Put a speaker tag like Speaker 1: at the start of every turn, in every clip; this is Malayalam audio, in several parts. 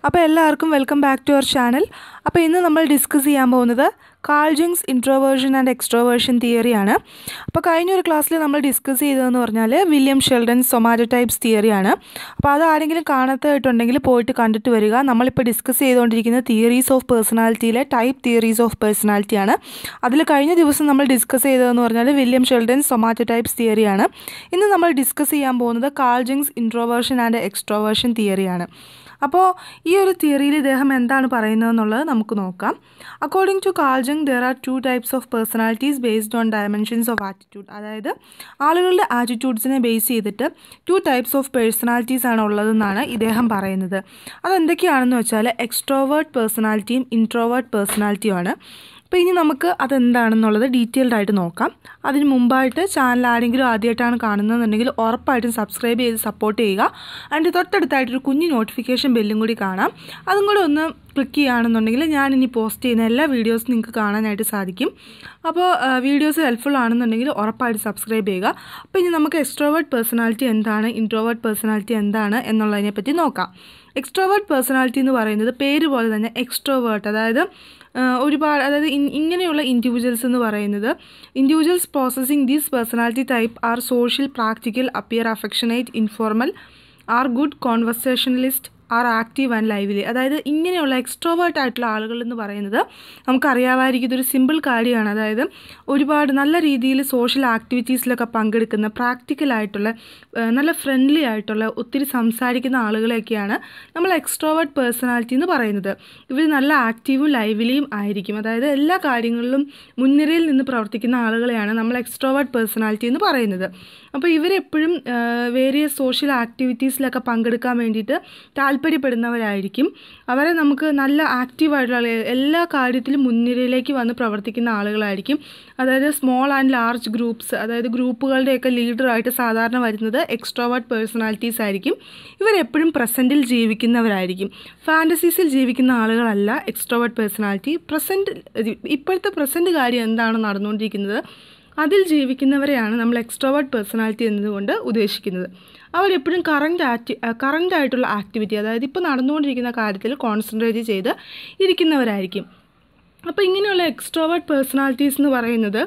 Speaker 1: അപ്പോൾ എല്ലാവർക്കും welcome back to our channel അപ്പോൾ ഇന്ന് നമ്മൾ ഡിസ്കസ് ചെയ്യാൻ പോകുന്നത് കാൾജിങ്സ് ഇൻട്രോവേർഷൻ ആൻഡ് എക്സ്ട്രോവേർഷൻ തിയറിയാണ് അപ്പോൾ കഴിഞ്ഞ ഒരു ക്ലാസ്സിൽ നമ്മൾ ഡിസ്കസ് ചെയ്തതെന്ന് പറഞ്ഞാൽ വില്യം ഷെൽഡൻ സൊമാറ്റോടൈപ്സ് തിയറിയാണ് അപ്പോൾ അത് ആരെങ്കിലും കാണാത്തതായിട്ടുണ്ടെങ്കിൽ പോയിട്ട് കണ്ടിട്ട് വരിക നമ്മളിപ്പോൾ ഡിസ്കസ് ചെയ്തുകൊണ്ടിരിക്കുന്ന തിയറീസ് ഓഫ് പേഴ്സണാലിറ്റിയിലെ ടൈപ്പ് തിയറീസ് ഓഫ് പേഴ്സണാലിറ്റിയാണ് അതിൽ കഴിഞ്ഞ ദിവസം നമ്മൾ ഡിസ്കസ് ചെയ്തതെന്ന് പറഞ്ഞാൽ വില്യം ഷെൽഡൻ സൊമാറ്റോടൈപ്സ് തിയറിയാണ് ഇന്ന് നമ്മൾ ഡിസ്കസ് ചെയ്യാൻ പോകുന്നത് കാൾജിങ്സ് ഇൻട്രോവേർഷൻ ആൻഡ് എക്സ്ട്രോവേർഷൻ തിയറിയാണ് അപ്പോൾ ഈ ഒരു തിയറിയിൽ ഇദ്ദേഹം എന്താണ് പറയുന്നതെന്നുള്ളത് നമുക്ക് നോക്കാം according to Carl Jung there are two types of personalities based on dimensions of attitude അതായത് ആളുകളുടെ ആറ്റിറ്റ്യൂഡ്സിനെ ബേസ് ചെയ്തിട്ട് ടു ടൈപ്സ് ഓഫ് പേഴ്സണാലിറ്റീസ് ആണ് ഉള്ളതെന്നാണ് ഇദ്ദേഹം പറയുന്നത് അതെന്തൊക്കെയാണെന്ന് വെച്ചാൽ എക്സ്ട്രോവേർട്ട് പേഴ്സണാലിറ്റിയും ഇൻട്രോവേർട്ട് പേഴ്സണാലിറ്റിയുമാണ് അപ്പോൾ ഇനി നമുക്ക് അതെന്താണെന്നുള്ളത് ഡീറ്റെയിൽഡ് ആയിട്ട് നോക്കാം അതിന് മുമ്പായിട്ട് ചാനൽ ആരെങ്കിലും ആദ്യമായിട്ടാണ് കാണുന്നതെന്നുണ്ടെങ്കിൽ ഉറപ്പായിട്ടും സബ്സ്ക്രൈബ് ചെയ്ത് സപ്പോർട്ട് ചെയ്യുക അതിൻ്റെ തൊട്ടടുത്തായിട്ടൊരു കുഞ്ഞു നോട്ടിഫിക്കേഷൻ ബെല്ലും കൂടി കാണാം അതും കൂടെ ഒന്ന് ക്ലിക്ക് ചെയ്യുകയാണെന്നുണ്ടെങ്കിൽ ഞാൻ ഇനി പോസ്റ്റ് ചെയ്യുന്ന എല്ലാ വീഡിയോസും നിങ്ങൾക്ക് കാണാനായിട്ട് സാധിക്കും അപ്പോൾ വീഡിയോസ് ഹെൽപ്ഫുൾ ആണെന്നുണ്ടെങ്കിൽ ഉറപ്പായിട്ട് സബ്സ്ക്രൈബ് ചെയ്യുക അപ്പോൾ ഇനി നമുക്ക് എക്സ്ട്രോവേർട്ട് പേഴ്സണാലിറ്റി എന്താണ് ഇൻട്രോവേർട്ട് പേഴ്സണാലിറ്റി എന്താണ് എന്നുള്ളതിനെ പറ്റി നോക്കാം എക്സ്ട്രോവേർട്ട് പേഴ്സണാലിറ്റി എന്ന് പറയുന്നത് പേര് പോലെ തന്നെ എക്സ്ട്രോവേർട്ട് അതായത് ഒരുപാട് അതായത് ഇങ്ങനെയുള്ള ഇൻഡിവിജ്വൽസ് എന്ന് പറയുന്നത് individuals processing these personality type are social practical appear affectionate informal are good conversationalist are active and lively അതായത് ഇങ്ങനെയുള്ള എക്സ്ട്രോവേർട്ട് ആയിട്ടുള്ള ആളുകൾ എന്ന് പറയുന്നത് നമുക്കറിയാമായിരിക്കും ഇതൊരു സിമ്പിൾ കാര്യമാണ് അതായത് ഒരുപാട് നല്ല രീതിയിൽ സോഷ്യൽ ആക്ടിവിറ്റീസിലൊക്കെ പങ്കെടുക്കുന്ന പ്രാക്ടിക്കൽ ആയിട്ടുള്ള നല്ല ഫ്രണ്ട്ലി ആയിട്ടുള്ള ഒത്തിരി സംസാരിക്കുന്ന ആളുകളെയൊക്കെയാണ് നമ്മൾ എക്സ്ട്രോവേർട്ട് പേഴ്സണാലിറ്റി എന്ന് പറയുന്നത് ഇവർ നല്ല ആക്റ്റീവും ലൈവ്ലിയും ആയിരിക്കും അതായത് എല്ലാ കാര്യങ്ങളിലും മുൻനിരയിൽ നിന്ന് പ്രവർത്തിക്കുന്ന ആളുകളെയാണ് നമ്മൾ എക്സ്ട്രോവേർട്ട് പേഴ്സണാലിറ്റി എന്ന് പറയുന്നത് അപ്പോൾ ഇവരെപ്പോഴും വേരിയസ് സോഷ്യൽ ആക്ടിവിറ്റീസിലൊക്കെ പങ്കെടുക്കാൻ വേണ്ടിയിട്ട് താല്പര്യപ്പെടുന്നവരായിരിക്കും അവരെ നമുക്ക് നല്ല ആക്റ്റീവായിട്ടുള്ള എല്ലാ കാര്യത്തിലും മുൻനിരയിലേക്ക് വന്ന് പ്രവർത്തിക്കുന്ന ആളുകളായിരിക്കും അതായത് സ്മോൾ ആൻഡ് ലാർജ് ഗ്രൂപ്പ്സ് അതായത് ഗ്രൂപ്പുകളുടെയൊക്കെ ലീഡറായിട്ട് സാധാരണ വരുന്നത് എക്സ്ട്രോവേർട്ട് പേഴ്സണാലിറ്റീസ് ആയിരിക്കും ഇവരെപ്പോഴും പ്രസൻറ്റിൽ ജീവിക്കുന്നവരായിരിക്കും ഫാൻറ്റസീസിൽ ജീവിക്കുന്ന ആളുകളല്ല എക്സ്ട്രോവേർട്ട് പേഴ്സണാലിറ്റി പ്രസൻറ്റ് ഇപ്പോഴത്തെ പ്രസൻറ്റ് കാര്യം എന്താണ് നടന്നുകൊണ്ടിരിക്കുന്നത് അതിൽ ജീവിക്കുന്നവരെയാണ് നമ്മൾ എക്സ്ട്രോവേർട്ട് പേഴ്സണാലിറ്റി എന്നതുകൊണ്ട് ഉദ്ദേശിക്കുന്നത് അവരെപ്പോഴും കറണ്ട് ആക്ടി കറണ്ട് ആയിട്ടുള്ള ആക്ടിവിറ്റി അതായത് ഇപ്പോൾ നടന്നുകൊണ്ടിരിക്കുന്ന കാര്യത്തിൽ കോൺസെൻട്രേറ്റ് ചെയ്ത് ഇരിക്കുന്നവരായിരിക്കും അപ്പോൾ ഇങ്ങനെയുള്ള എക്സ്ട്രോവേർട്ട് പേഴ്സണാലിറ്റീസ് എന്ന് പറയുന്നത്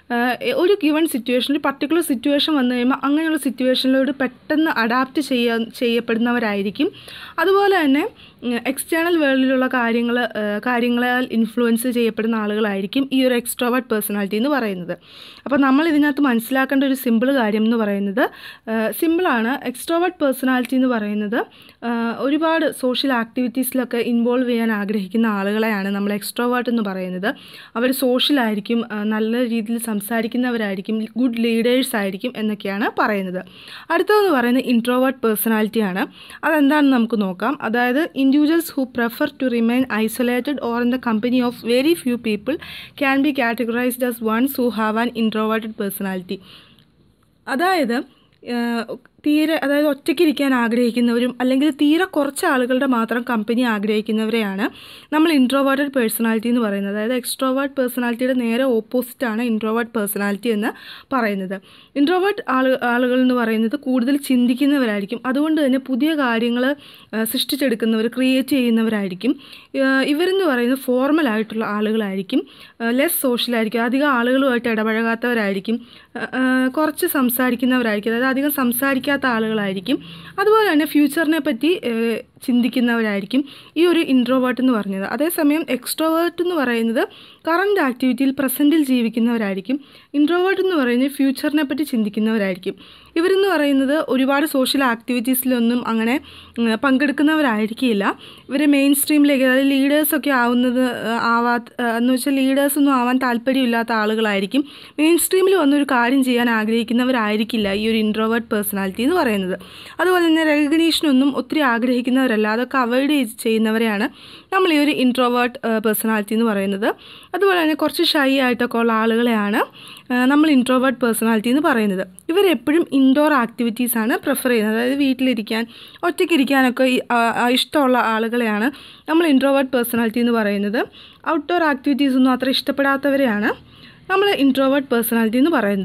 Speaker 1: ഒരു ഗിവൺ സിറ്റുവേഷൻ ഒരു പർട്ടിക്കുലർ സിറ്റുവേഷൻ വന്നു കഴിയുമ്പോൾ അങ്ങനെയുള്ള സിറ്റുവേഷനിലോട് പെട്ടെന്ന് അഡാപ്റ്റ് ചെയ്യാൻ ചെയ്യപ്പെടുന്നവരായിരിക്കും അതുപോലെ തന്നെ എക്സ്റ്റേണൽ വേൾഡിലുള്ള കാര്യങ്ങൾ കാര്യങ്ങളാൽ ഇൻഫ്ലുവൻസ് ചെയ്യപ്പെടുന്ന ആളുകളായിരിക്കും ഈ ഒരു എക്സ്ട്രോവേർട്ട് പേഴ്സണാലിറ്റി എന്ന് പറയുന്നത് അപ്പോൾ നമ്മൾ ഇതിനകത്ത് മനസ്സിലാക്കേണ്ട ഒരു സിമ്പിൾ കാര്യം എന്ന് പറയുന്നത് സിമ്പിളാണ് എക്സ്ട്രോവേർട്ട് പേഴ്സണാലിറ്റി എന്ന് പറയുന്നത് ഒരുപാട് സോഷ്യൽ ആക്ടിവിറ്റീസിലൊക്കെ ഇൻവോൾവ് ചെയ്യാൻ ആഗ്രഹിക്കുന്ന ആളുകളെയാണ് നമ്മൾ എക്സ്ട്രോവേർട്ട് എന്ന് പറയുന്നത് അവർ സോഷ്യലായിരിക്കും നല്ല രീതിയിൽ സംസാരിക്കുന്നവരായിരിക്കും ഗുഡ് ലീഡേഴ്സ് ആയിരിക്കും എന്നൊക്കെയാണ് പറയുന്നത് അടുത്തതെന്ന് പറയുന്നത് ഇൻട്രോവേർട്ട് പേഴ്സണാലിറ്റിയാണ് അതെന്താണെന്ന് നമുക്ക് നോക്കാം അതായത് individuals who prefer to remain isolated or in the company of very few people can be categorized as ones who have an introverted personality അതായത് തീരെ അതായത് ഒറ്റയ്ക്കിരിക്കാൻ ആഗ്രഹിക്കുന്നവരും അല്ലെങ്കിൽ തീരെ കുറച്ച് ആളുകളുടെ മാത്രം കമ്പനി ആഗ്രഹിക്കുന്നവരെയാണ് നമ്മൾ ഇൻട്രോവേർട്ടഡ് പേഴ്സണാലിറ്റി എന്ന് പറയുന്നത് അതായത് എക്സ്ട്രോവേർട്ട് പേഴ്സണാലിറ്റിയുടെ നേരെ ഓപ്പോസിറ്റാണ് ഇൻട്രോവേർട്ട് പേഴ്സണാലിറ്റി എന്ന് പറയുന്നത് ഇൻട്രോവേർട്ട് ആളു ആളുകൾ എന്ന് പറയുന്നത് കൂടുതൽ ചിന്തിക്കുന്നവരായിരിക്കും അതുകൊണ്ട് തന്നെ പുതിയ കാര്യങ്ങൾ സൃഷ്ടിച്ചെടുക്കുന്നവർ ക്രിയേറ്റ് ചെയ്യുന്നവരായിരിക്കും ഇവരെന്ന് പറയുന്നത് ഫോർമൽ ആയിട്ടുള്ള ആളുകളായിരിക്കും ലെസ് സോഷ്യലായിരിക്കും അധികം ആളുകളുമായിട്ട് ഇടപഴകാത്തവരായിരിക്കും കുറച്ച് സംസാരിക്കുന്നവരായിരിക്കും അതായത് അധികം സംസാരിക്കാത്ത ആളുകളായിരിക്കും അതുപോലെ തന്നെ ഫ്യൂച്ചറിനെ പറ്റി ചിന്തിക്കുന്നവരായിരിക്കും ഈ ഒരു ഇൻട്രോവേർട്ട് എന്ന് പറഞ്ഞത് അതേസമയം എക്സ്ട്രോവേർട്ട് എന്ന് പറയുന്നത് കറണ്ട് ആക്ടിവിറ്റിയിൽ പ്രസൻറ്റിൽ ജീവിക്കുന്നവരായിരിക്കും ഇൻട്രോവേർട്ട് എന്ന് പറയുന്നത് ഫ്യൂച്ചറിനെ പറ്റി ചിന്തിക്കുന്നവരായിരിക്കും ഇവരെന്ന് പറയുന്നത് ഒരുപാട് സോഷ്യൽ ആക്ടിവിറ്റീസിലൊന്നും അങ്ങനെ പങ്കെടുക്കുന്നവരായിരിക്കില്ല ഇവർ മെയിൻ സ്ട്രീമിലേക്ക് അതായത് ലീഡേഴ്സൊക്കെ ആവുന്നത് ആവാ എന്ന് വെച്ചാൽ ലീഡേഴ്സൊന്നും ആവാൻ താല്പര്യമില്ലാത്ത ആളുകളായിരിക്കും മെയിൻ സ്ട്രീമിൽ വന്നൊരു കാര്യം ചെയ്യാൻ ആഗ്രഹിക്കുന്നവരായിരിക്കില്ല ഈ ഒരു ഇൻട്രോവേർട്ട് പേഴ്സണാലിറ്റി എന്ന് പറയുന്നത് അതുപോലെ തന്നെ റെക്കഗ്നീഷനൊന്നും ഒത്തിരി ആഗ്രഹിക്കുന്നവരല്ല അതൊക്കെ അവോയ്ഡ് ചെയ്യുന്നവരെയാണ് നമ്മൾ ഈ ഒരു ഇൻട്രോവേർട്ട് പേഴ്സണാലിറ്റി എന്ന് പറയുന്നത് അതുപോലെ തന്നെ കുറച്ച് ഷൈ ആയിട്ടൊക്കെ ഉള്ള ആളുകളെയാണ് നമ്മൾ ഇൻട്രോവേർട്ട് പേഴ്സണാലിറ്റി എന്ന് പറയുന്നത് ഇവരെപ്പോഴും ഇൻഡോർ ആക്ടിവിറ്റീസാണ് പ്രിഫർ ചെയ്യുന്നത് അതായത് വീട്ടിലിരിക്കാൻ ഒറ്റയ്ക്കിരിക്കാനൊക്കെ ഇഷ്ടമുള്ള ആളുകളെയാണ് നമ്മൾ ഇൻട്രോവേർട്ട് പേഴ്സണാലിറ്റി എന്ന് പറയുന്നത് ഔട്ട്ഡോർ ആക്ടിവിറ്റീസ് ഒന്നും അത്ര ഇഷ്ടപ്പെടാത്തവരെയാണ് നമ്മൾ ഇൻട്രോവേർട്ട് പേഴ്സണാലിറ്റി എന്ന് പറയുന്നത്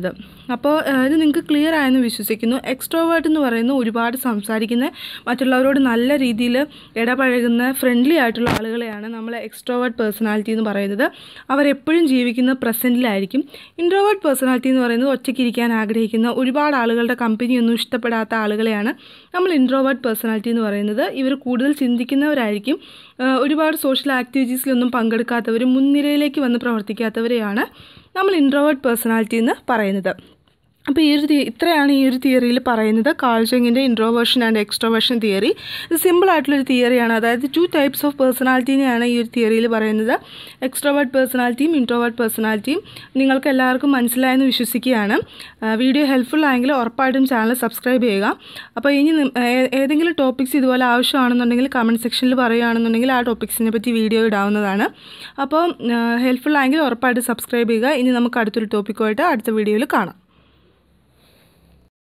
Speaker 1: അപ്പോൾ ഏഹ്, ഇത് നിങ്ങൾക്ക് ക്ലിയർ ആയെന്ന് വിശ്വസിക്കുന്നു എക്സ്ട്രോവേർട്ട് എന്ന് പറയുന്നത് ഒരുപാട് സംസാരിക്കുന്ന മറ്റുള്ളവരോട് നല്ല രീതിയിൽ ഇടപഴകുന്ന ഫ്രണ്ട്ലി ആയിട്ടുള്ള ആളുകളെയാണ് നമ്മൾ എക്സ്ട്രോവേർട്ട് പേഴ്സണാലിറ്റി എന്ന് പറയുന്നത് അവരെപ്പോഴും ജീവിക്കുന്ന പ്രസൻറ്റിലായിരിക്കും ഇൻട്രോവേർട്ട് പേഴ്സണാലിറ്റി എന്ന് പറയുന്നത് ഒറ്റയ്ക്ക് ഇരിക്കാൻ ആഗ്രഹിക്കുന്ന ഒരുപാട് ആളുകളുടെ കമ്പനിയൊന്നും ഇഷ്ടപ്പെടാത്ത ആളുകളെയാണ് നമ്മൾ ഇൻട്രോവേർട്ട് പേഴ്സണാലിറ്റി എന്ന് പറയുന്നത് ഇവർ കൂടുതൽ ചിന്തിക്കുന്നവരായിരിക്കും ഏഹ്, ഒരുപാട് സോഷ്യൽ ആക്ടിവിറ്റീസിലൊന്നും പങ്കെടുക്കാത്തവരും മുൻനിരയിലേക്ക് വന്ന് പ്രവർത്തിക്കാത്തവരെയാണ് നമ്മൾ ഇൻട്രോവേർട്ട് പേഴ്സണാലിറ്റി എന്ന് പറയുന്നത് അപ്പോൾ ഈ ഒരു തി- ഇത്രയാണ് ഈ ഒരു തിയറിയിൽ പറയുന്നത് കാൾജങ്ങിൻ്റെ ഇൻട്രോവേർഷൻ ആൻഡ് എക്സ്ട്രോവേർഷൻ തിയറി ഇത് സിമ്പിൾ ആയിട്ടുള്ളൊരു തിയറിയാണ് അതായത് ടു ടൈപ്സ് ഓഫ് പേഴ്സണാലിറ്റീനെയാണ് ഈ ഒരു തിയറിയിൽ പറയുന്നത് എക്സ്ട്രോവേർട്ട് പേഴ്സണാലിറ്റിയും ഇൻട്രോവേർട്ട് പേഴ്സണാലിറ്റിയും നിങ്ങൾക്ക് എല്ലാവർക്കും മനസ്സിലായെന്ന് വിശ്വസിക്കുകയാണ് ആ, വീഡിയോ ഹെൽപ്ഫുൾ ആയെങ്കിൽ ഉറപ്പായിട്ടും ചാനൽ സബ്സ്ക്രൈബ് ചെയ്യുക അപ്പോൾ ഇനി നി- ഏ- ഏതെങ്കിലും ടോപ്പിക്സ് ഇതുപോലെ ആവശ്യമാണെന്നുണ്ടെങ്കിൽ കമൻറ്റ് സെക്ഷനിൽ പറയുകയാണെന്നുണ്ടെങ്കിൽ ആ ടോപ്പിക്സിനെ പറ്റി വീഡിയോ ഇടാവുന്നതാണ് അപ്പോൾ ഹെൽപ്ഫുൾ ആയെങ്കിൽ ഉറപ്പായിട്ട് സബ്സ്ക്രൈബ് ചെയ്യുക ഇനി നമുക്ക് അടുത്തൊരു ടോപ്പിക്കുമായിട്ട് അടുത്ത വീഡിയോയിൽ കാണാം